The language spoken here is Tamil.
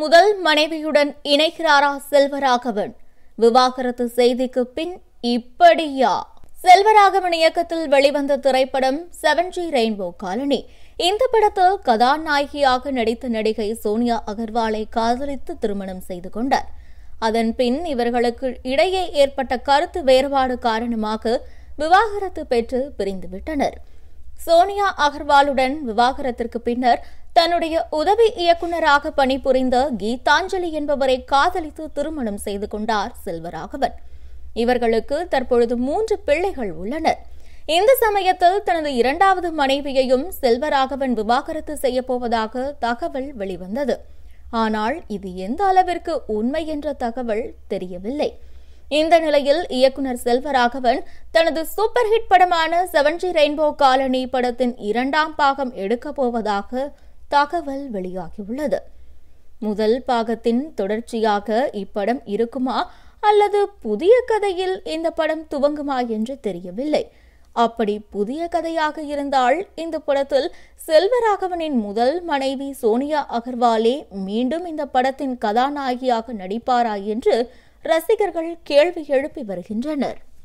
முதல் மனைவியுடன் இணைகிறாரா செல்வராகவன் விவாகரத்து செய்திக்கு பின் இப்படியா செல்வராகவன் இயக்கத்தில் வெளிவந்த திரைப்படம் செவன் ஜி ரெயின்போ காலனி இந்த படத்தில் கதாநாயகியாக நடித்த நடிகை சோனியா அகர்வாலை காதலித்து திருமணம் செய்து கொண்டார் அதன் பின் இவர்களுக்கு இடையே ஏற்பட்ட கருத்து வேறுபாடு காரணமாக விவாகரத்து பெற்று பிரிந்துவிட்டனர் சோனியா அகர்வாலுடன் விவாகரத்திற்கு பின்னர் தன்னுடைய உதவி இயக்குநராக பணிபுரிந்த கீதாஞ்சலி என்பவரை காதலித்து திருமணம் செய்து கொண்டார் செல்வராகவன் இவர்களுக்கு தற்பொழுது மூன்று பிள்ளைகள் உள்ளனர் இந்த சமயத்தில் தனது இரண்டாவது மனைவியையும் செல்வராகவன் விவாகரத்து செய்யப்போவதாக தகவல் வெளிவந்தது ஆனால் இது எந்த அளவிற்கு உண்மை என்ற தகவல் தெரியவில்லை இந்த நிலையில் இயக்குனர் செல்வராகவன் தனது சூப்பர் ஹிட் படமான செவன் ஜி ரெயின்போ காலனி படத்தின் இரண்டாம் பாகம் எடுக்கப் போவதாக தகவல் வெளியாகியுள்ளது முதல் பாகத்தின் தொடர்ச்சியாக இப்படம் இருக்குமா அல்லது புதிய கதையில் இந்த படம் துவங்குமா என்று தெரியவில்லை அப்படி புதிய கதையாக இருந்தால் இந்த படத்தில் செல்வராகவனின் முதல் மனைவி சோனியா அகர்வாலே மீண்டும் இந்த படத்தின் கதாநாயகியாக நடிப்பாரா என்று ரசிகர்கள் கேள்வி எழுப்பி வருகின்றனர்